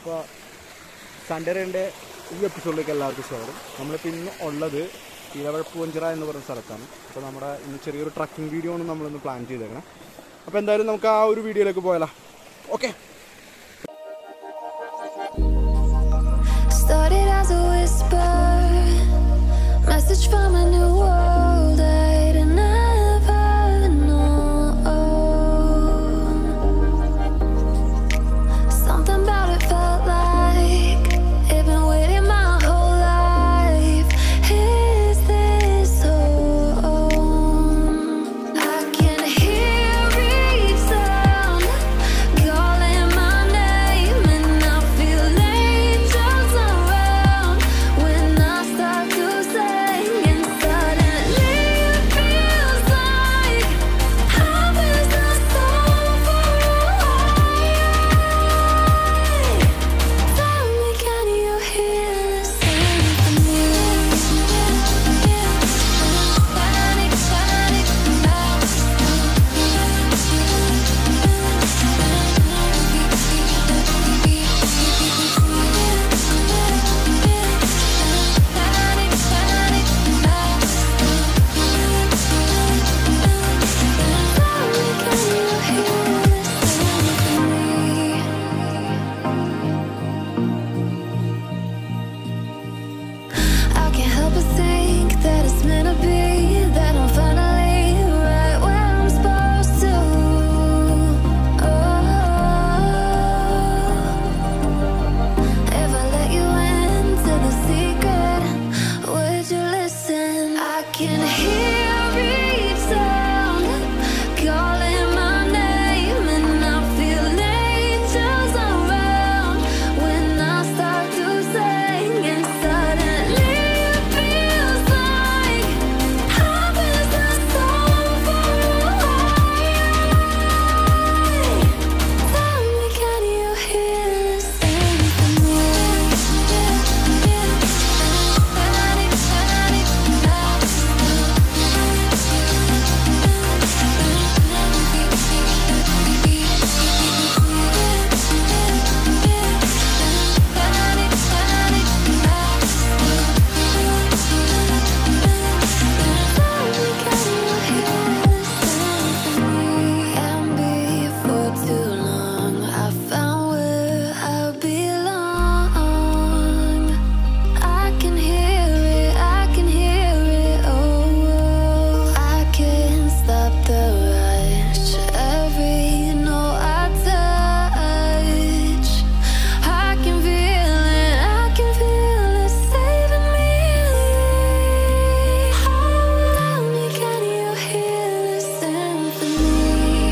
അപ്പോൾ സൺഡേ റേൻ്റെ ഈ എപ്പിസോഡിലേക്ക് എല്ലാവർക്കും സ്വാഗതം നമ്മളിപ്പോൾ ഇന്ന് ഉള്ളത് ഇലവഴപ്പൂഞ്ചിറ എന്ന് പറയുന്ന സ്ഥലത്താണ് അപ്പോൾ നമ്മുടെ ഇന്ന് ചെറിയൊരു ട്രക്കിംഗ് വീഡിയോ ആണ് നമ്മളിന്ന് പ്ലാൻ ചെയ്തേക്കണം അപ്പോൾ എന്തായാലും നമുക്ക് ആ ഒരു വീഡിയോയിലേക്ക് പോയാലോ okay Started as a whisper, message from a new world I'd never known. Something about it felt like it'd been waiting my whole life. Is this home? I can hear each sound calling my name, and I feel angels around when I start to sing. And suddenly it feels like heaven's not so far away. Tell me, can you hear the symphony? Panic, panic, panic, panic, Tell me, can you hear the symphony? I can't help but think that it's meant to be that I'm finally right where I'm supposed to. Oh, if I let you into the secret, would you listen? I can hear each sound calling my name, and I feel angels around when I start to sing, and suddenly it feels like heaven's not so far away. Tell me, can you hear the symphony? Panic, panic, panic, panic, Tell me, can you hear the symphony? And before too long, I found where I belong. I can hear it, I can hear it. Oh, I can't stop the rush. Every note I touch, I can feel it, I can feel it saving me. Oh, tell me, can you hear the symphony?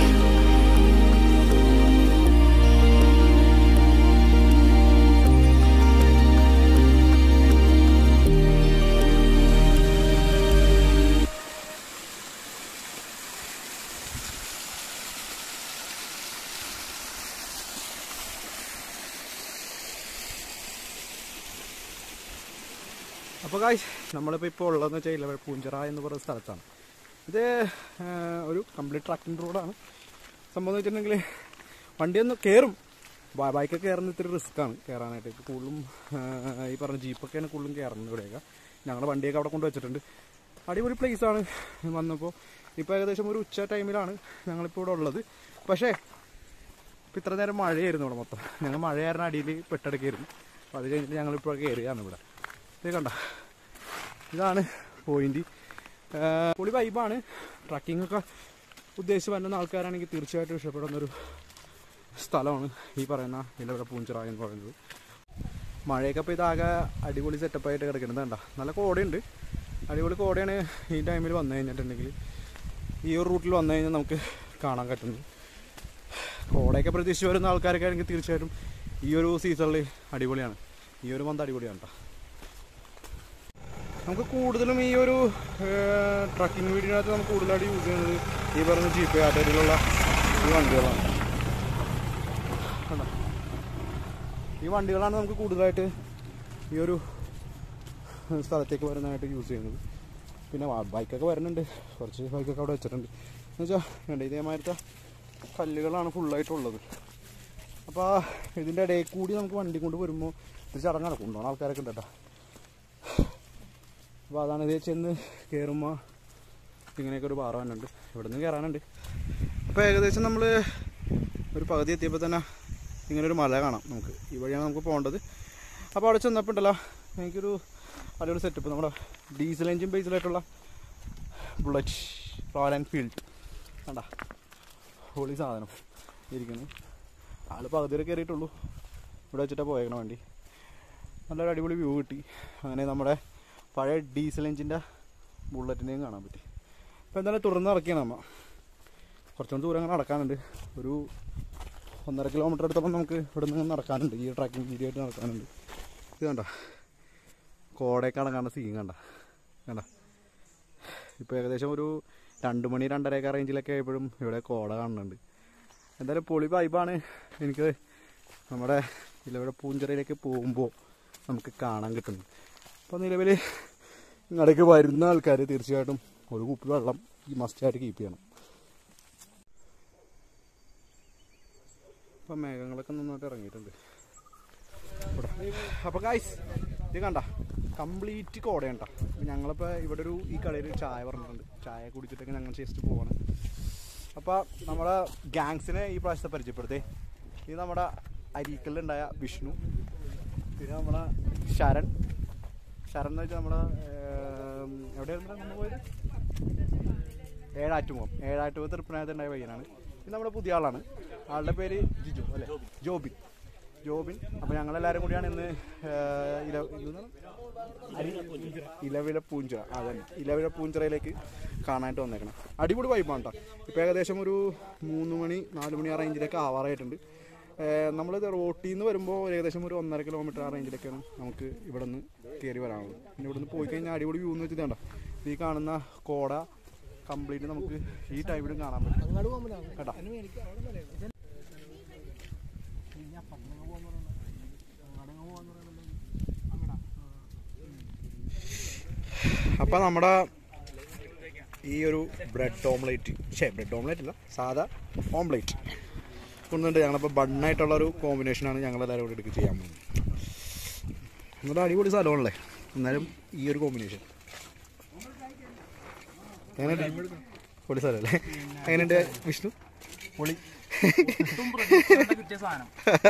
അപ്പോൾ കായ് നമ്മളിപ്പോൾ ഇപ്പോൾ ഉള്ളതെന്ന് വെച്ചാൽ ഇലവ പൂഞ്ചിറ എന്ന് പറയുന്ന സ്ഥലത്താണ് ഇത് ആ, ഒരു കംപ്ലീറ്റ് ട്രക്കിംഗ് റോഡാണ് സംഭവം എന്ന് വെച്ചിട്ടുണ്ടെങ്കിൽ വണ്ടി ഒന്ന് കയറും ബ- ബൈക്കൊക്കെ കയറുന്ന ഇത്തിരി റിസ്ക്കാണ് കയറാനായിട്ട് ഇപ്പോൾ കൂടുതലും ആ, ഈ പറഞ്ഞ ജീപ്പൊക്കെയാണ് കൂടുതലും കയറുന്നത് ഇവിടെയൊക്കെ ഞങ്ങളുടെ വണ്ടിയൊക്കെ അവിടെ കൊണ്ട് വെച്ചിട്ടുണ്ട് അടിപൊളി place ആണ് വന്നപ്പോൾ ഇപ്പോൾ ഏകദേശം ഒരു ഉച്ച ടൈമിലാണ് ഞങ്ങളിപ്പോൾ ഇവിടെ ഉള്ളത് പക്ഷേ ഇപ്പം ഇത്ര നേരം മഴയായിരുന്നു ഇവിടെ മൊത്തം ഞങ്ങൾ മഴയായിരുന്ന അടിയിൽ പെട്ടെടുക്കായിരുന്നു അപ്പോൾ അത് കഴിഞ്ഞിട്ട് ഞങ്ങളിപ്പോൾ കയറിയാണ് ഇവിടെ ഇത് കണ്ട ഇതാണ് പോയിന്റ് പൊളി വൈബാണ് ട്രക്കിംഗ് ഒക്കെ ഉദ്ദേശിച്ച് വരുന്ന ആൾക്കാരാണെങ്കിൽ തീർച്ചയായിട്ടും ഇഷ്ടപ്പെടുന്നൊരു സ്ഥലമാണ് ഈ പറയുന്ന ഇലവിടെ പൂഞ്ചിറ എന്ന് പറയുന്നത് മഴയൊക്കെ ഇപ്പോൾ ഇതാകെ അടിപൊളി സെറ്റപ്പായിട്ട് കിടക്കുന്നത് കണ്ട നല്ല കോടയുണ്ട് അടിപൊളി കോടയാണ് ഈ ടൈമിൽ വന്നു കഴിഞ്ഞിട്ടുണ്ടെങ്കിൽ ഈ ഒരു റൂട്ടിൽ വന്നു കഴിഞ്ഞാൽ നമുക്ക് കാണാൻ പറ്റുന്നത് കോടയൊക്കെ പ്രതീക്ഷിച്ച് വരുന്ന ആൾക്കാരൊക്കെ ആണെങ്കിൽ തീർച്ചയായിട്ടും ഈ ഒരു സീസണിൽ അടിപൊളിയാണ് ഈ ഒരു മന്ത് അടിപൊളിയാണ് കേട്ടോ നമുക്ക് കൂടുതലും ഈ ഒരു ട്രക്കിംഗ് വീഡിയോനകത്ത് നമുക്ക് കൂടുതലായിട്ട് യൂസ് ചെയ്യുന്നത് ഈ പറഞ്ഞ ജീപ്പ് കാറ്റഗറിയിലുള്ള ഈ വണ്ടികളാണ് കണ്ടോ? ഈ വണ്ടികളാണ് നമുക്ക് കൂടുതലായിട്ട് ഈ ഒരു സ്ഥലത്തേക്ക് വരുന്നതായിട്ട് യൂസ് ചെയ്യുന്നത് പിന്നെ വാ- ബൈക്കൊക്കെ വരുന്നുണ്ട് കുറച്ച് ബൈക്കൊക്കെ അവിടെ വെച്ചിട്ടുണ്ട് എന്ന് വെച്ചാൽ വേണ്ട ഇതേമാതിരത്തെ കല്ലുകളാണ് ഫുള്ളായിട്ടുള്ളത് അപ്പോൾ ഇതിൻ്റെ ഇടയിൽ കൂടി നമുക്ക് വണ്ടി കൊണ്ട് വരുമ്പോൾ ഒരു ചടങ്ങ് നടക്കും കൊണ്ടുപോകണം ആൾക്കാരൊക്കെ ഉണ്ട് കേട്ടോ അപ്പോൾ അതാണ് ഇത് ചെന്ന് കയറുമ്പോൾ ഇങ്ങനെയൊക്കെ ഒരു പാറ വന്നുണ്ട് ഇവിടെ നിന്ന് കയറാനുണ്ട് അപ്പോൾ ഏകദേശം നമ്മൾ ഒരു പകുതി എത്തിയപ്പോൾ തന്നെ ഇങ്ങനെ ഒരു മല കാണാം നമുക്ക് ഈ വഴിയാണ് നമുക്ക് പോകേണ്ടത് അപ്പോൾ അവിടെ ചെന്നപ്പോൾ ഉണ്ടല്ലോ എനിക്കൊരു അടിപൊളി സെറ്റപ്പ് നമ്മുടെ ഡീസൽ എഞ്ചിൻ ബേസിലായിട്ടുള്ള ബുള്ളറ്റ് റോയൽ എൻഫീൽഡ് കണ്ട ഹോളി സാധനം ഇരിക്കുന്നു ആൾ പകുതി വരെ കയറിയിട്ടുള്ളൂ ഇവിടെ വെച്ചിട്ടാണ് പോയേക്കണ വണ്ടി നല്ലൊരു അടിപൊളി വ്യൂ കിട്ടി അങ്ങനെ നമ്മുടെ പഴയ ഡീസൽ എഞ്ചിൻ്റെ ബുള്ളറ്റിനെയും കാണാൻ പറ്റി അപ്പോൾ എന്തായാലും തുടർന്ന് നടക്കുകയാണ് നമ്മ കുറച്ചുകൂടി ദൂരം അങ്ങനെ നടക്കാനുണ്ട് ഒരു ഒന്നര കിലോമീറ്റർ അടുത്തോളം നമുക്ക് ഇവിടെ നിന്ന് നടക്കാനുണ്ട് ഈ ട്രക്കിംഗ് വീഡിയോ ആയിട്ട് നടക്കാനുണ്ട് ഇത് കണ്ട കോടയൊക്കെ അടങ്ങാണ്ട സീൻ കണ്ട കണ്ട ഇപ്പോൾ ഏകദേശം ഒരു രണ്ട് മണി രണ്ടരയൊക്കെ റേഞ്ചിലൊക്കെ ആയപ്പോഴും ഇവിടെ കോട കാണുന്നുണ്ട് എന്തായാലും പൊളി വൈബാണ് എനിക്ക് നമ്മുടെ ഇലവിടെ പൂഞ്ചിറയിലേക്ക് പോകുമ്പോൾ നമുക്ക് കാണാൻ കിട്ടുന്നത് അപ്പോൾ നിലവിൽ ഇങ്ങടേക്ക് വരുന്ന ആൾക്കാർ തീർച്ചയായിട്ടും ഒരു കുപ്പി വെള്ളം ഈ മസ്റ്റായിട്ട് കീപ്പ് ചെയ്യണം ഇപ്പം മേഘങ്ങളൊക്കെ നന്നായിട്ട് ഇറങ്ങിയിട്ടുണ്ട് അപ്പോൾ ഗായ്സ് ഇത് കണ്ട കംപ്ലീറ്റ് കോടയുണ്ട ഞങ്ങളിപ്പോൾ ഇവിടെ ഒരു ഈ കടയിൽ ഒരു ചായ പറഞ്ഞിട്ടുണ്ട് ചായ കുടിച്ചിട്ടൊക്കെ ഞങ്ങൾ ജസ്റ്റ് പോവാണ് അപ്പോൾ നമ്മുടെ ഗാങ്സിനെ ഈ പ്രാവശ്യത്തെ പരിചയപ്പെടുത്തേ ഇത് നമ്മുടെ അരീക്കലിലുണ്ടായ വിഷ്ണു പിന്നെ നമ്മുടെ ശരൺ ശരൺ എന്ന് വെച്ചാൽ നമ്മുടെ ഏം, എവിടെയായിരുന്നു നമ്മൾ പോയത് ഏഴാറ്റുമോ ഏഴാറ്റുമോ തൃപ്പനായത്തുണ്ടായ പയ്യനാണ് ഇത് നമ്മുടെ പുതിയ ആളാണ് ആളുടെ പേര് ജിജു അല്ലേ ജോബിൻ ജോബിൻ അപ്പോൾ ഞങ്ങളെല്ലാവരും കൂടിയാണ് ഇന്ന് ഏർ, ഇല ഇതെന്താണ്? അരി- ഇലവില പൂഞ്ചിറ അതന്നെ ഇലവില പൂഞ്ചിറയിലേക്ക് കാണാനായിട്ട് വന്നേക്കണം അടിപൊളി വൈബാണ് കേട്ടോ ഇപ്പോൾ ഏകദേശം ഒരു മൂന്ന് മണി നാല് മണി ആ റേഞ്ചിലേക്ക് ആവാറായിട്ടുണ്ട് നമ്മളിത് റോട്ടിൽ നിന്ന് വരുമ്പോൾ ഏകദേശം ഒരു ഒന്നര കിലോമീറ്റർ ആ റേഞ്ചിലൊക്കെയാണ് നമുക്ക് ഇവിടെ നിന്ന് കയറി വരാനുള്ളത് പിന്നെ ഇവിടെ നിന്ന് പോയി കഴിഞ്ഞാൽ അടിപൊളി വ്യൂ എന്ന് വെച്ചിട്ട് കണ്ടോ ഈ കാണുന്ന കോട കംപ്ലീറ്റ് നമുക്ക് ഈ ടൈമിലും കാണാൻ പറ്റും കേട്ടോ അപ്പം നമ്മുടെ ഈ ഒരു ബ്രെഡ് ഓംലേറ്റ് ഷേ ബ്രെഡ് ഓംലേറ്റ് അല്ല സാധാ ഓംലേറ്റ് കൊണ്ടുണ്ട് ഞങ്ങളിപ്പോൾ ബണ്ണായിട്ടുള്ള ഒരു കോമ്പിനേഷനാണ് ഞങ്ങളെല്ലാവരും കൂടി എടുക്കുക ചെയ്യാൻ പോകുന്നത് നമ്മുടെ അടിപൊളി സ്ഥലമാണല്ലേ എന്നാലും ഈ ഒരു കോമ്പിനേഷൻ എങ്ങനെയുണ്ട് പൊളി സ്ഥലമല്ലേ എങ്ങനെയുണ്ട് വിഷ്ണു പൊളി കിട്ടിയ സാധനം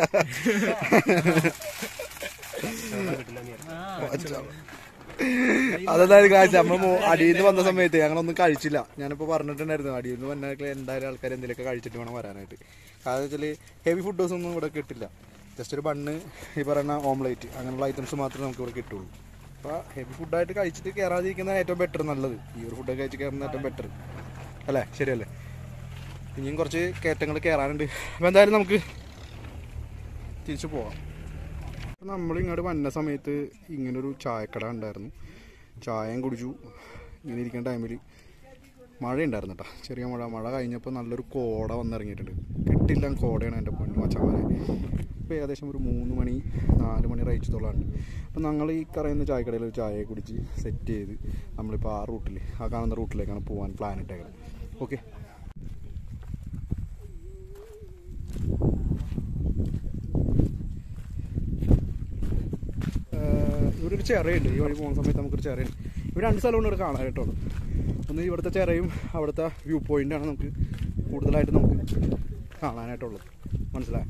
അതെന്തായാലും കാഴ്ച നമ്മൾ അടിയിൽ നിന്ന് വന്ന സമയത്ത് ഞങ്ങളൊന്നും കഴിച്ചില്ല ഞാനിപ്പോൾ പറഞ്ഞിട്ടുണ്ടായിരുന്നു അടിയിൽ നിന്ന് വന്നാൽ എന്തായാലും ആൾക്കാർ എന്തെങ്കിലുമൊക്കെ കഴിച്ചിട്ട് വേണം വരാനായിട്ട് കാരണം വെച്ചാൽ ഹെവി ഫുഡ്സ് ഒന്നും ഇവിടെ കിട്ടില്ല ജസ്റ്റ് ഒരു ബണ്ണ് ഈ പറയുന്ന ഓംലേറ്റ് അങ്ങനെയുള്ള ഐറ്റംസ് മാത്രമേ നമുക്ക് ഇവിടെ കിട്ടുള്ളൂ അപ്പോൾ ഹെവി ഫുഡായിട്ട് കഴിച്ചിട്ട് കയറാതിരിക്കുന്നതാണ് ഏറ്റവും ബെറ്റർ നല്ലത് ഈ ഒരു ഫുഡൊക്കെ കഴിച്ച് കയറുന്നത് ഏറ്റവും ബെറ്റർ അല്ലേ ശരിയല്ലേ ഇനിയും കുറച്ച് കയറ്റങ്ങൾ കയറാനുണ്ട് അപ്പോൾ എന്തായാലും നമുക്ക് തിരിച്ചു പോവാം നമ്മൾ ഇങ്ങോട്ട് വന്ന സമയത്ത് ഇങ്ങനൊരു ചായക്കട ഉണ്ടായിരുന്നു ചായയും കുടിച്ചു ഇങ്ങനെ ഇരിക്കുന്ന ടൈമിൽ മഴ ഉണ്ടായിരുന്നു കേട്ടോ ചെറിയ മഴ മഴ കഴിഞ്ഞപ്പോൾ നല്ലൊരു കോട വന്നിറങ്ങിയിട്ടുണ്ട് കിട്ടില്ല കോടയാണ് എൻ്റെ പൊന്നു മച്ചമാരെ ഇപ്പോൾ ഏകദേശം ഒരു മൂന്ന് മണി നാല് മണി റേച്ചത്തോളാണ് അപ്പോൾ ഞങ്ങൾ ഈ കറയുന്ന ചായക്കടയിൽ ഒരു ചായ കുടിച്ച് സെറ്റ് ചെയ്ത് നമ്മളിപ്പോൾ ആ റൂട്ടിൽ ആ കാണുന്ന റൂട്ടിലേക്കാണ് പോകാൻ പ്ലാൻ ഇട്ടേക്കുന്നത് ഓക്കെ ഏഹ് ഇവിടെ ഒരു ചിറയുണ്ട് ഈ വഴി പോകുന്ന സമയത്ത് നമുക്കൊരു ചിറയുണ്ട് ഇവിടെ രണ്ട് സ്ഥലമുണ്ട് ഇവിടെ കാണാനായിട്ടുള്ളത് ഒന്ന് ഇവിടുത്തെ ചിറയും അവിടുത്തെ വ്യൂ പോയിന്റാണ് നമുക്ക് കൂടുതലായിട്ട് നമുക്ക് കാണാനായിട്ടുള്ളത് മനസ്സിലായോ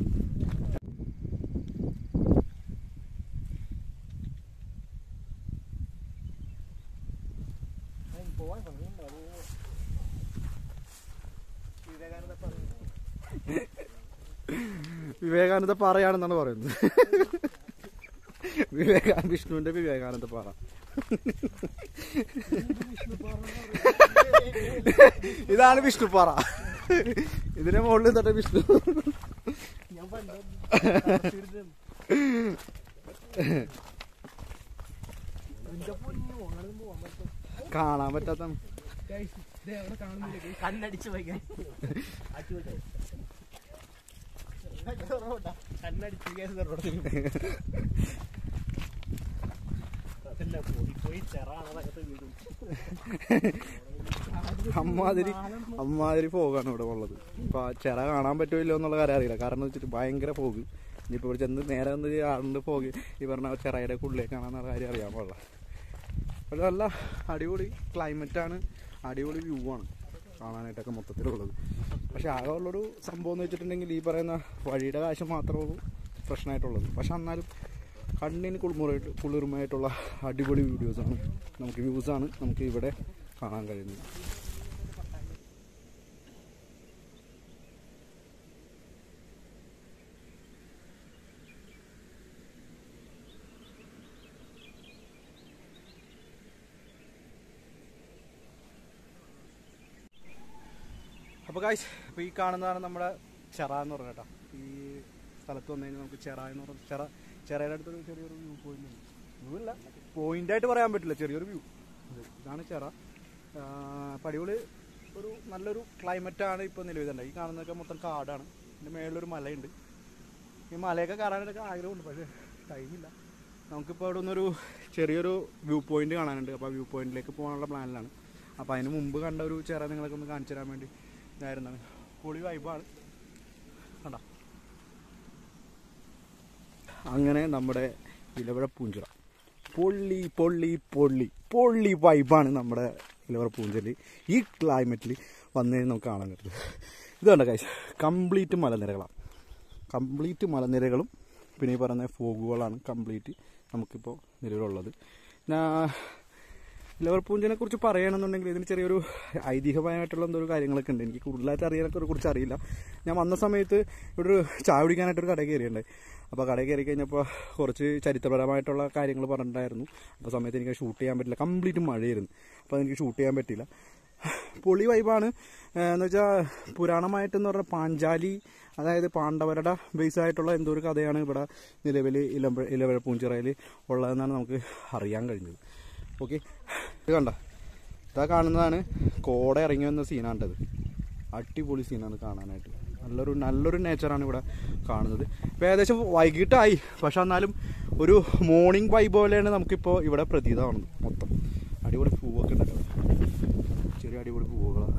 വിവേകാനന്ദ പാറയാണെന്നാണ് പറയുന്നത് വിവേകാ വിഷ്ണുവിന്റെ വിവേകാനന്ദ പാറ ഇതാണ് വിഷ്ണു പാറ ഇതിന്റെ മുകളിൽ തന്നെ വിഷ്ണു കാണാൻ പറ്റാത്ത കണ്ണടിച്ച് പോയി അമ്മാതിരി അമ്മാതിരി ഫോഗാണ് ഇവിടെ ഉള്ളത് ഇപ്പൊ ആ ചിറ കാണാൻ പറ്റുമല്ലോ എന്നുള്ള കാര്യം അറിയില്ല കാരണം എന്ന് വെച്ചിട്ട് ഭയങ്കര ഫോഗ് ഇനിയിപ്പോൾ ഇവിടെ ചെന്ന് നേരെ ഒന്ന് ആടുണ്ട് ഫോഗ് ഈ പറഞ്ഞ ചിറയുടെ ഉള്ളിലേക്ക് കാണാന്നുള്ള കാര്യം അറിയാൻ പാടില്ല പക്ഷെ നല്ല അടിപൊളി ക്ലൈമറ്റ് ആണ് അടിപൊളി വ്യൂ ആണ് കാണാനായിട്ടൊക്കെ മൊത്തത്തിലുള്ളത് പക്ഷെ ആകെ ഉള്ളൊരു സംഭവം എന്ന് വെച്ചിട്ടുണ്ടെങ്കിൽ ഈ പറയുന്ന വഴിയുടെ കാശ് മാത്രമേ ഉള്ളൂ പ്രശ്നമായിട്ടുള്ളത് പക്ഷെ എന്നാലും കണ്ണിന് കുളിമുറയായിട്ട് കുളിർമയായിട്ടുള്ള അടിപൊളി വീഡിയോസാണ് നമുക്ക് വ്യൂസാണ് നമുക്ക് ഇവിടെ കാണാൻ കഴിയുന്നത് അപ്പോൾ കാശ് ഇപ്പോൾ ഈ കാണുന്നതാണ് നമ്മുടെ ചെറ എന്ന് പറഞ്ഞ കേട്ടോ ഈ സ്ഥലത്ത് വന്നു കഴിഞ്ഞാൽ നമുക്ക് ചെറ എന്ന് പറഞ്ഞ ചെറ ചെറയുടെ അടുത്തൊരു ചെറിയൊരു വ്യൂ പോയിന്റ് ഉണ്ട് വ്യൂ അല്ല പോയിന്റ് ആയിട്ട് പറയാൻ പറ്റില്ല ചെറിയൊരു വ്യൂ ഇതാണ് ചെറ അപ്പോൾ അടിപൊളി ഒരു നല്ലൊരു ക്ലൈമറ്റാണ് ഇപ്പോൾ നിലവിലുണ്ട് ഈ കാണുന്നതൊക്കെ മൊത്തം കാടാണ് ഇതിൻ്റെ മേളിലൊരു മലയുണ്ട് ഈ മലയൊക്കെ കയറാനൊക്കെ ആഗ്രഹമുണ്ട് പക്ഷേ ടൈമില്ല നമുക്കിപ്പോൾ അവിടെ നിന്നൊരു ചെറിയൊരു വ്യൂ പോയിന്റ് കാണാനുണ്ട് അപ്പോൾ ആ വ്യൂ പോയിന്റിലേക്ക് പോകാനുള്ള പ്ലാനിലാണ് അപ്പോൾ അതിന് മുമ്പ് കണ്ട ഒരു ചെറ നിങ്ങളൊക്കെ ഒന്ന് കാണിച്ചു തരാൻ വേണ്ടി ഇതായിരുന്നാണ് പൊളി വൈബാണ് കണ്ട അങ്ങനെ നമ്മുടെ ഇലവഴ പൂഞ്ചിറ പൊള്ളി പൊള്ളി പൊള്ളി പൊള്ളി വൈബാണ് നമ്മുടെ ഇലവറ പൂഞ്ചിറ ഈ ക്ലൈമറ്റിൽ വന്നു കഴിഞ്ഞാൽ നമുക്ക് കാണാൻ പറ്റുന്നത് ഇത് കണ്ട കാഴ്ച കംപ്ലീറ്റ് മലനിരകളാണ് കംപ്ലീറ്റ് മലനിരകളും പിന്നെ ഈ പറയുന്ന ഫോഗുകളാണ് കംപ്ലീറ്റ് നമുക്കിപ്പോൾ നിലവിലുള്ളത് പിന്നെ ഇലവർ പൂഞ്ചിനെ കുറിച്ച് പറയുകയാണെന്നുണ്ടെങ്കിൽ ഇതിന് ചെറിയൊരു ഐതിഹ്യപരമായിട്ടുള്ള എന്തോ ഒരു കാര്യങ്ങളൊക്കെ ഉണ്ട് എനിക്ക് കൂടുതലായിട്ട് അറിയാനൊക്കെ കുറിച്ച് അറിയില്ല ഞാൻ വന്ന സമയത്ത് ഇവിടെ ഒരു ചായ കുടിക്കാനായിട്ടൊരു കടയിൽ കയറിയുണ്ടായി അപ്പോൾ കടയിൽ കയറി കഴിഞ്ഞപ്പോൾ കുറച്ച് ചരിത്രപരമായിട്ടുള്ള കാര്യങ്ങൾ പറഞ്ഞിട്ടുണ്ടായിരുന്നു അപ്പോൾ സമയത്ത് എനിക്ക് ഷൂട്ട് ചെയ്യാൻ പറ്റില്ല കംപ്ലീറ്റ് മഴയായിരുന്നു അപ്പോൾ എനിക്ക് ഷൂട്ട് ചെയ്യാൻ പറ്റില്ല പൊളി വൈബാണ് എന്ന് വെച്ചാൽ പുരാണമായിട്ടെന്ന് പറഞ്ഞാൽ പാഞ്ചാലി അതായത് പാണ്ഡവരുടെ ബേസ് ആയിട്ടുള്ള എന്തോ ഒരു കഥയാണ് ഇവിടെ നിലവിൽ ഇലമ്പ ഇലവഴ പൂഞ്ചിറയിൽ ഉള്ളതെന്നാണ് നമുക്ക് അറിയാൻ കഴിഞ്ഞത് ഓക്കെ ഇത് കണ്ട ഇതാ കാണുന്നതാണ് കോട ഇറങ്ങി വന്ന സീനാണ്ടത് അടിപൊളി സീനാണ് കാണാനായിട്ട് നല്ലൊരു നല്ലൊരു നേച്ചറാണ് ഇവിടെ കാണുന്നത് ഇപ്പോൾ ഏകദേശം വൈകിട്ടായി പക്ഷെ എന്നാലും ഒരു മോർണിംഗ് വൈബ് പോലെയാണ് നമുക്കിപ്പോൾ ഇവിടെ പ്രതീതമാവുന്നത് മൊത്തം അടിപൊളി പൂവൊക്കെ ഉണ്ടല്ലോ ചെറിയ അടിപൊളി പൂവുകളാണ്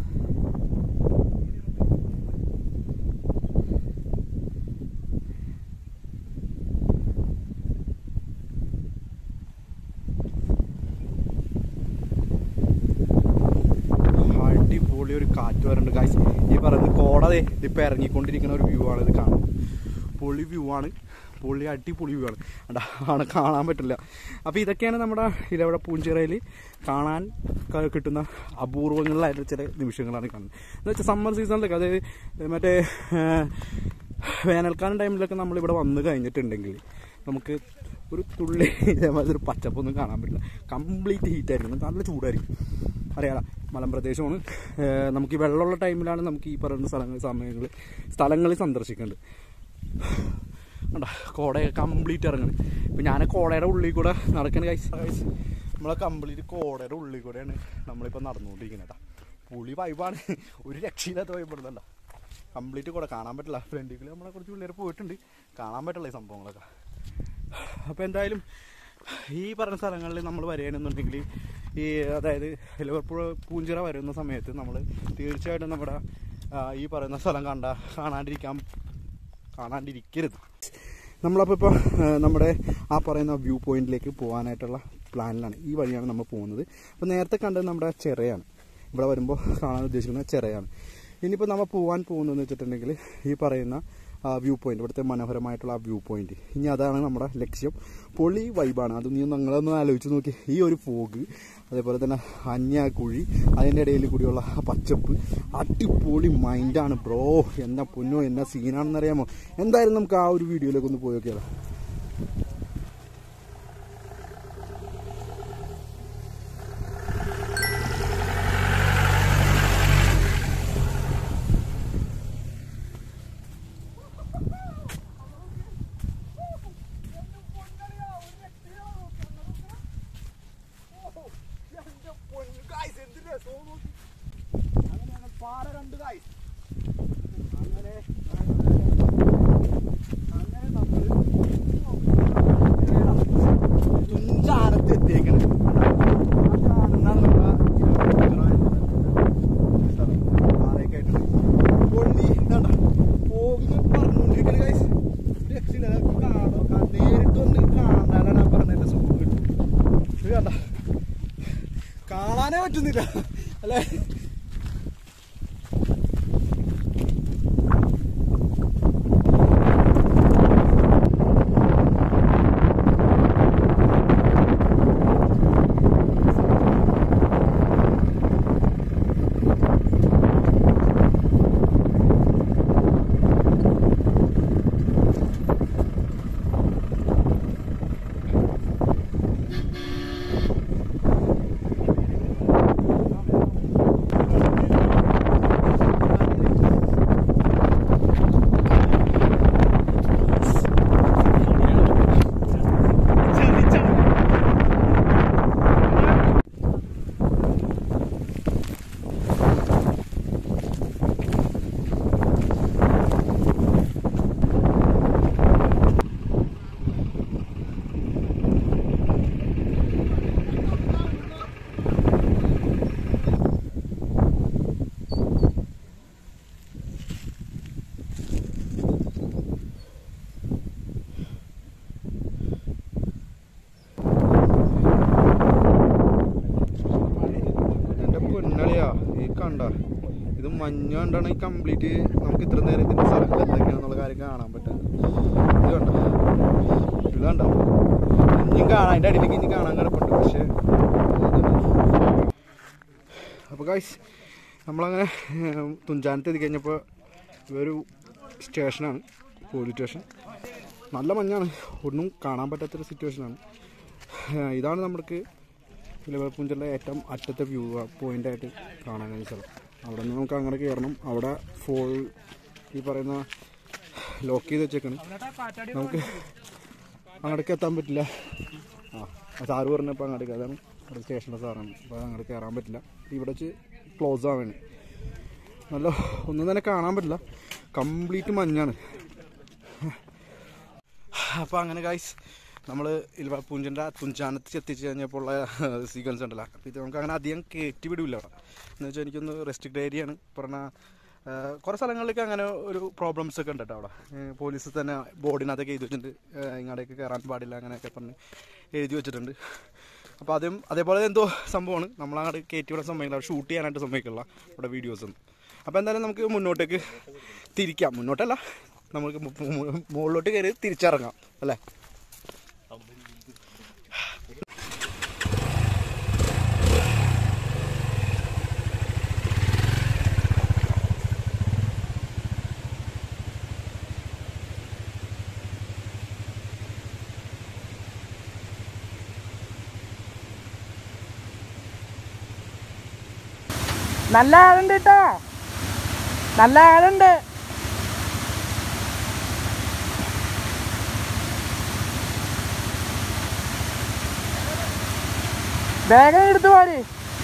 അടിപൊളി ഒരു കാറ്റ് വരുന്നുണ്ട് ഗായ്സ് ഈ പറയുന്നത് കോട ദേ ഇതിപ്പോൾ ഇറങ്ങിക്കൊണ്ടിരിക്കുന്ന ഒരു വ്യൂ ആണ് ഇത് കാണുന്നത് പൊളി വ്യൂ ആണ് പൊളി അടിപൊളി വ്യൂ ആണ് അണ്ടാ ആണ് കാണാൻ പറ്റില്ല അപ്പോൾ ഇതൊക്കെയാണ് നമ്മുടെ ഇലവിടെ പൂഞ്ചിറയിൽ കാണാൻ ക- കിട്ടുന്ന അപൂർവങ്ങളിലായിട്ട് ചില നിമിഷങ്ങളാണ് കാണുന്നത് എന്ന് വെച്ചാൽ സമ്മർ സീസണിലൊക്കെ അതായത് മറ്റേ ആ, വേനൽക്കാലം ടൈമിലൊക്കെ നമ്മളിവിടെ വന്നു കഴിഞ്ഞിട്ടുണ്ടെങ്കിൽ നമുക്ക് ഒരു തുള്ളി ഇതേമാതിരി ഒരു പച്ചപ്പൊന്നും കാണാൻ പറ്റില്ല കംപ്ലീറ്റ് ഹീറ്റ് ആയിരിക്കും നല്ല ചൂടായിരിക്കും അറിയാലോ മലമ്പ്രദേശമാണ് ഏഹ് നമുക്ക് ഈ വെള്ളമുള്ള ടൈമിലാണ് നമുക്ക് ഈ പറയുന്ന സ്ഥലങ്ങൾ സമയങ്ങൾ സ്ഥലങ്ങളിൽ സന്ദർശിക്കേണ്ടത് കണ്ട കോടയൊക്കെ കംപ്ലീറ്റ് ഇറങ്ങണം ഇപ്പം ഞാൻ കോടയുടെ ഉള്ളിൽ കൂടെ നടക്കണ കഴിച്ച് കഴിച്ച് നമ്മളെ കംപ്ലീറ്റ് കോടയുടെ ഉള്ളിൽ കൂടെയാണ് നമ്മളിപ്പോൾ നടന്നുകൊണ്ടിരിക്കുന്നത് കേട്ടോ പുളി വൈബാണ് ഒരു രക്ഷയില്ലാത്ത വൈബുണ്ടല്ലോ കംപ്ലീറ്റ് കൂടെ കാണാൻ പറ്റില്ല ഫ്രണ്ടിൽ നമ്മളെ കുറച്ച് പിള്ളേർ പോയിട്ടുണ്ട് കാണാൻ പറ്റില്ല ഈ സംഭവങ്ങളൊക്കെ അപ്പോൾ എന്തായാലും ഈ പറഞ്ഞ സ്ഥലങ്ങളിൽ നമ്മൾ വരികയാണെന്നുണ്ടെങ്കിൽ ഈ അതായത് ലിവർപൂൾ പൂഞ്ചിറ വരുന്ന സമയത്ത് നമ്മൾ തീർച്ചയായിട്ടും നമ്മുടെ ആ, ഈ പറയുന്ന സ്ഥലം കണ്ട കാണാണ്ടിരിക്കാൻ കാണാണ്ടിരിക്കരുത് നമ്മളപ്പോൾ ഇപ്പോൾ നമ്മുടെ ആ പറയുന്ന വ്യൂ പോയിന്റിലേക്ക് പോകാനായിട്ടുള്ള പ്ലാനിലാണ് ഈ വഴിയാണ് നമ്മൾ പോകുന്നത് അപ്പോൾ നേരത്തെ കണ്ടത് നമ്മുടെ ചെറയാണ് ഇവിടെ വരുമ്പോൾ കാണാൻ ഉദ്ദേശിക്കുന്നത് ചെറയാണ് ഇനിയിപ്പോൾ നമ്മൾ പോകാൻ പോകുന്നതെന്ന് വെച്ചിട്ടുണ്ടെങ്കിൽ ഈ പറയുന്ന വ്യൂ പോയിന്റ് ഇവിടുത്തെ മനോഹരമായിട്ടുള്ള ആ വ്യൂ പോയിന്റ് ഇനി അതാണ് നമ്മുടെ ലക്ഷ്യം പൊളി വൈബാണ് അത് നീ നിങ്ങളൊന്ന് ആലോചിച്ച് നോക്കി ഈ ഒരു ഫോഗ് അതേപോലെ തന്നെ അന്യാക്കുഴി അതിൻ്റെ ഇടയിൽ കൂടിയുള്ള ആ പച്ചപ്പ് അടിപൊളി മൈൻഡാണ് ബ്രോ എന്നാ പൊന്നോ എന്നാ സീനാണെന്ന് അറിയാമോ എന്തായാലും നമുക്ക് ആ ഒരു വീഡിയോയിലേക്ക് ഒന്ന് പോയി നോക്കിയാലോ അങ്ങനെ അങ്ങനെ നമ്മൾ തുഞ്ചാനത്ത് എത്തിയേക്കണേ ആ കാണുന്നതാണ് നമ്മുടെ കാണാനേ പറ്റുന്നില്ല അല്ലേ എന്റെ പൊന്നളിയാ ഈ കണ്ട ഇത് മഞ്ഞ കണ്ടാണ് ഈ കംപ്ലീറ്റ് നമുക്ക് ഇത്ര നേരം ഇതിന്റെ സ്ഥലങ്ങൾ എന്തൊക്കെയാണെന്നുള്ള കാര്യം കാണാൻ പറ്റും ഇത് കണ്ട ഇത് കണ്ട ഇനിയും കാണാൻ അതിന്റെ അടിയിലേക്ക് ഇനി കാണാൻ കിടപ്പുണ്ട് പക്ഷെ അപ്പോൾ ഗായ്സ് നമ്മളങ്ങനെ ഏഹ്, തുഞ്ചാനത്ത് എത്തി കഴിഞ്ഞപ്പോൾ ഇതൊരു സ്റ്റേഷനാണ് പോലീസ് സ്റ്റേഷൻ നല്ല മഞ്ഞാണ് ഒന്നും കാണാൻ പറ്റാത്തൊരു സിറ്റുവേഷനാണ് ഏഹ്, ഇതാണ് നമുക്ക് ഇലവപ്പുഞ്ചിലെ ഏറ്റവും അറ്റത്തെ വ്യൂ പോയിന്റ് ആയിട്ട് കാണാൻ കഴിയും സ്ഥലം അവിടെ നിന്ന് നമുക്ക് അങ്ങനെ കയറണം അവിടെ ഫോൾ ഈ പറയുന്ന ലോക്ക് ചെയ്ത് വെച്ചേക്കാണ് നമുക്ക് അങ്ങോട്ടേക്ക് എത്താൻ പറ്റില്ല ആ സാറ് പറഞ്ഞപ്പോൾ അങ്ങോട്ടേക്ക് അതാണ് അവിടെ സ്റ്റേഷൻ്റെ സാറാണ് അപ്പോൾ അങ്ങോട്ട് കയറാൻ പറ്റില്ല ഇവിടെ വെച്ച് ക്ലോസ് ആവാണ് നല്ല ഒന്നും തന്നെ കാണാൻ പറ്റില്ല കംപ്ലീറ്റ് മഞ്ഞാണ് അപ്പോൾ അങ്ങനെ ഗൈസ് നമ്മൾ ഇൽവാപ്പൂഞ്ചിൻ്റെ തുഞ്ചാനത്ത് എത്തിച്ച് കഴിഞ്ഞപ്പോൾ ഉള്ള സീക്വൻസ് ഉണ്ടല്ലോ അപ്പോൾ ഇത് നമുക്ക് അങ്ങനെ അധികം കയറ്റി വിടില്ല അവിടെ എന്ന് വെച്ചാൽ എനിക്കൊന്ന് റെസ്ട്രിക്ട് ഏരിയ ആണ് പറഞ്ഞാൽ കുറേ സ്ഥലങ്ങളിലേക്ക് അങ്ങനെ ഒരു പ്രോബ്ലംസ് ഒക്കെ ഉണ്ട് കേട്ടോ അവിടെ ഏഹ് പോലീസ് തന്നെ ബോർഡിനകത്തൊക്കെ എഴുതി വെച്ചിട്ടുണ്ട് ഏഹ് ഇങ്ങോട്ടേക്ക് കയറാൻ പാടില്ല അങ്ങനെയൊക്കെ പറഞ്ഞ് എഴുതി വെച്ചിട്ടുണ്ട് അപ്പോൾ അതും അതേപോലെ എന്തോ സംഭവമാണ് നമ്മളങ്ങോട്ട് കയറ്റി വിടാൻ സമ്മതിക്കില്ല ഷൂട്ട് ചെയ്യാനായിട്ട് സമ്മതിക്കില്ല ഇവിടെ വീഡിയോസൊന്നും അപ്പോൾ എന്തായാലും നമുക്ക് മുന്നോട്ടേക്ക് തിരിക്കാം മുന്നോട്ടല്ല നമുക്ക് മു- മു- മുകളിലോട്ട് കയറി തിരിച്ചിറങ്ങാം അല്ലേ നല്ല ആളുണ്ട് കേട്ടോ നല്ല ആളുണ്ട് വേഗം എടുത്തു പോര്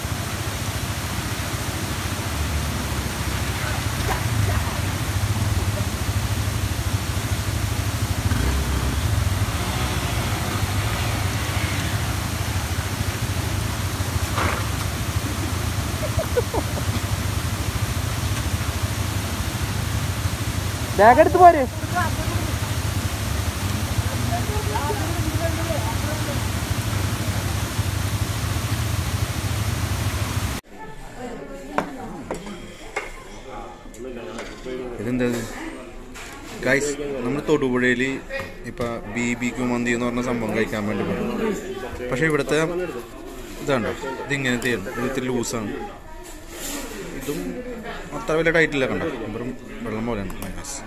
വേഗം എടുത്തു പോര് ഇതെന്താ ഗൈസ് നമ്മൾ തൊടുപുഴയിൽ ഇപ്പം ബി ബി ക്യു മന്തി എന്ന് പറഞ്ഞ സംഭവം കഴിക്കാൻ വേണ്ടി പോയി പക്ഷേ ഇവിടുത്തെ ഇതാണ്ടോ ഇതിങ്ങനത്തെ ഇത് ഇത്തിരി ലൂസാണ് ഇതും അത്ര വലിയ ടൈറ്റില്ല കണ്ടോ വെറും വെള്ളം പോലെയാണ് മൈനസ്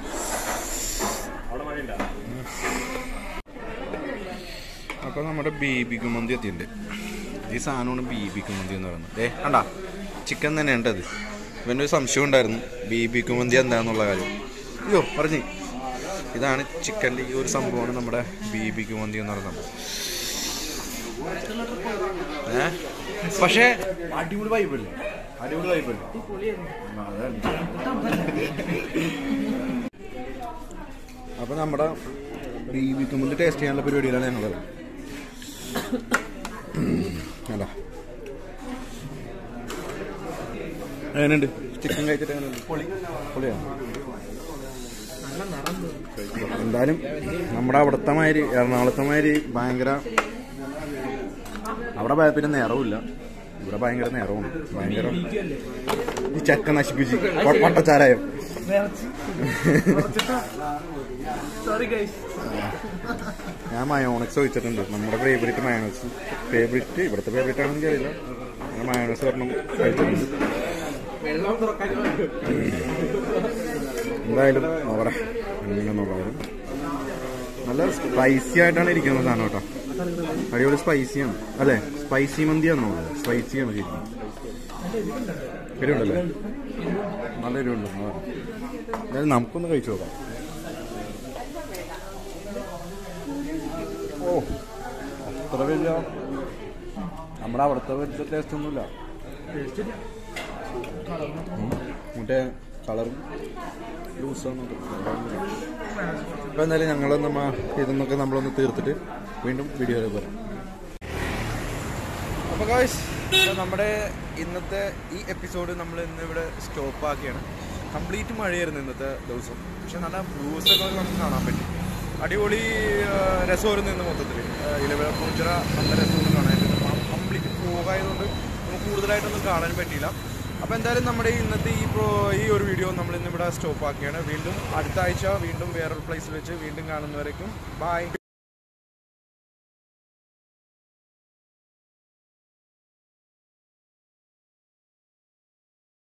അപ്പോൾ നമ്മുടെ ബി ബി ക്യു മന്തി എത്തിയിട്ടുണ്ട് ഈ സാധനമാണ് ബി ബി ക്യു മന്തി എന്ന് പറയുന്നത് ഏ കണ്ടാ ചിക്കൻ തന്നെയാണ് അത് ഇവൻ്റെ ഒരു സംശയം ഉണ്ടായിരുന്നു ബി ബി ക്യു മന്തി എന്താന്നുള്ള കാര്യം അയ്യോ പറഞ്ഞു ഇതാണ് ചിക്കൻ്റെ ഈ ഒരു സംഭവമാണ് നമ്മുടെ ബി ബി ക്യു മന്തി എന്ന് പറയുന്നത് ഏ പക്ഷേ അടിപൊളി വൈബല്ലേ അടിപൊളി വൈബല്ലേ അപ്പൊ നമ്മുടെ ബി ബി ക്യു മന്തി ടേസ്റ്റ് ചെയ്യാനുള്ള പരിപാടിയിലാണ് ഞങ്ങളത് അല്ല എങ്ങനെയുണ്ട് ചിക്കൻ കഴിച്ചിട്ട് എങ്ങനെയുണ്ട് പൊളിയാണ് എന്തായാലും നമ്മുടെ അവിടുത്തെ മാതിരി എറണാകുളത്തെ മാതിരി ഭയങ്കര അവിടെ പോയാൽ പിന്നെ നേരമില്ല ഇവിടെ ഭയങ്കര നേരമാണ് ഭയങ്കര ഈ ചക്ക നശിപ്പിച്ച് പൊ- പൊട്ടച്ചാരായം സോറി ഗൈസ് ഞാൻ മയോണക്സ് ഒഴിച്ചിട്ടുണ്ട് നമ്മുടെ ഫേവറേറ്റ് മയോണക്സ് ഫേവറേറ്റ് ഇവിടുത്തെ ഫേവറേറ്റ് ആണെന്ന് എനിക്കറിയില്ല ഞാൻ മയോണക്സ് ഒരെണ്ണം കഴിച്ചിട്ടുണ്ട് എന്തായാലും നോക്കട്ടെ എങ്ങനെ നോക്കാം നല്ല സ്പൈസി ആയിട്ടാണ് ഇരിക്കുന്നത് സാധനം കേട്ടോ അടിപൊളി സ്പൈസിയാണ് അല്ലേ സ്പൈസി മന്തിയാന്ന് തോന്നുന്നത് സ്പൈസിയാണ് ശരിക്കും എരിവുണ്ടല്ലേ നല്ല എരിവുണ്ട് ആ. എന്തായാലും നമുക്കൊന്ന് കഴിച്ചു നോക്കാം ഓ അത്ര വലിയ നമ്മുടെ അവിടുത്തെ വലിയ ടേസ്റ്റ് ഒന്നുമില്ല ഉം. മറ്റേ കളറും ലൂസാണ് അപ്പൊ എന്തായാലും ഞങ്ങൾ നമ്മ ഇതൊന്നൊക്കെ നമ്മളൊന്ന് തീർത്തിട്ട് വീണ്ടും വീഡിയോയിൽ വരാം അപ്പോൾ ഗായ്സ് നമ്മുടെ ഇന്നത്തെ ഈ എപ്പിസോഡ് നമ്മൾ ഇന്ന് ഇവിടെ സ്റ്റോപ്പ് ആക്കിയാണ് കംപ്ലീറ്റ് മഴയായിരുന്നു ഇന്നത്തെ ദിവസം പക്ഷെ നല്ല വ്യൂസ് ഒക്കെ നമുക്ക് കാണാൻ പറ്റി അടിപൊളി ആ, രസമായിരുന്നു ഇന്ന് മൊത്തത്തിൽ ഇലവിള പൂഞ്ചിറ നല്ല രസമൊന്നും കാണാനായിട്ട് കംപ്ലീറ്റ് പോകായതുകൊണ്ട് നമുക്ക് കൂടുതലായിട്ടൊന്നും കാണാൻ പറ്റിയില്ല അപ്പോൾ എന്തായാലും നമ്മുടെ ഇന്നത്തെ ഈ പ്രോ ഈ ഒരു വീഡിയോ നമ്മൾ ഇന്ന് ഇവിടെ സ്റ്റോപ്പ് ആക്കിയാണ് വീണ്ടും അടുത്ത ആഴ്ച വീണ്ടും വേറൊരു പ്ലേസിൽ വെച്ച് വീണ്ടും കാണുന്നവരേക്കും ബൈ